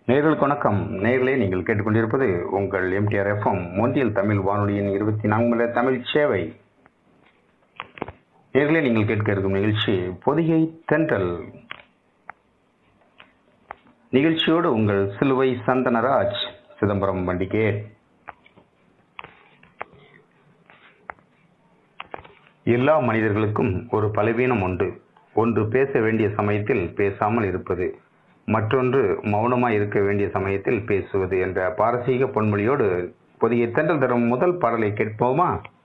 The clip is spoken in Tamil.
நேர்களுக்கு வணக்கம் நேர்களே நீங்கள் கேட்டுக்கொண்டிருப்பது உங்கள் எம்டிஆர் எஃப்எம் மொந்தியல் தமிழ் வானொலியின் இருபத்தி நான்கு மணி நேர தமிழ் சேவை நேர்களே நீங்கள் கேட்க இருக்கும் நிகழ்ச்சி பொதிகை தென்றல் நிகழ்ச்சியோடு உங்கள் சிலுவை சந்தனராஜ் சிதம்பரம் வண்டிகே எல்லா மனிதர்களுக்கும் ஒரு பலவீனம் உண்டு ஒன்று பேச வேண்டிய சமயத்தில் பேசாமல் இருப்பது மற்றொன்று மௌனமாய் இருக்க வேண்டிய சமயத்தில் பேசுவது என்ற பாரசீக பொன்மொழியோடு பொதிகை தென்றல் தரும் முதல் பாடலை கேட்போமா